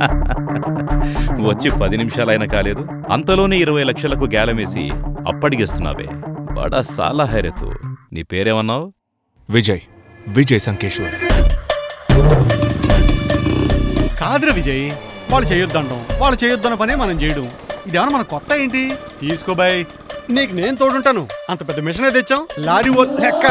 వచ్చి పది నిమిషాలైనా కాలేదు అంతలోనే ఇరవై లక్షలకు గ్యాలమేసి అప్పడిగేస్తున్నావే బడా సాలా హైరెతు నీ పేరేమన్నావు విజయ్ విజయ్ సంకేశ్వర్ కాదురా విజయ్ వాళ్ళు చేయొద్దంటాం వాళ్ళు చేయొద్దన్న పనే మనం చేయడం ఇదేమన్నా మన కొత్త ఏంటి తీసుకో బాయ్ నీకు నేను తోడుంటాను అంత పెద్ద మిషనే తెచ్చాం లారీ ఓ లెక్క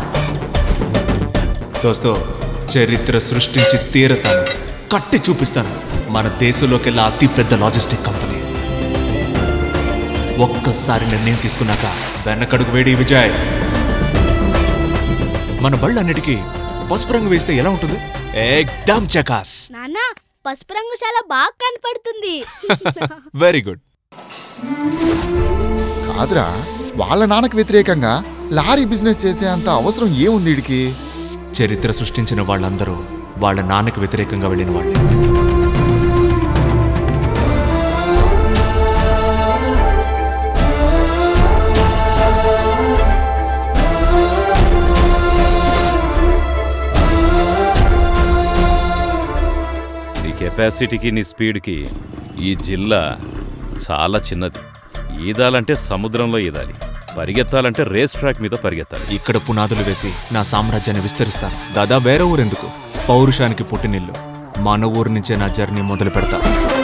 దోస్తో చరిత్ర సృష్టించి తీరతాను కట్టి చూపిస్తాను మన దేశంలోకెల్లా అతి పెద్ద లాజిస్టిక్ కంపెనీ ఒక్కసారి నిర్ణయం తీసుకున్నాక వెనకడుగు వేడి విజయ్ మన బళ్ళన్నిటికీ పసుపు రంగు వేస్తే ఎలా ఉంటుంది ఏక్దమ్ చకాస్ నాన్న పసుపు రంగు చాలా బాగా కనపడుతుంది వెరీ గుడ్ కాదురా వాళ్ళ నాన్నకు వ్యతిరేకంగా లారీ బిజినెస్ చేసే అంత అవసరం ఏముంది వీడికి చరిత్ర సృష్టించిన వాళ్ళందరూ వాళ్ళ నాన్నకి వ్యతిరేకంగా వెళ్ళిన వాళ్ళే నీ కెపాసిటీకి నీ స్పీడ్కి ఈ జిల్లా చాలా చిన్నది ఈదాలంటే సముద్రంలో ఈదాలి పరిగెత్తాలంటే రేస్ ట్రాక్ మీద పరిగెత్తాలి ఇక్కడ పునాదులు వేసి నా సామ్రాజ్యాన్ని విస్తరిస్తాను దాదా వేరే ఊరెందుకు పౌరుషానికి పుట్టినిల్లు మన ఊరు నుంచే నా జర్నీ మొదలు పెడతా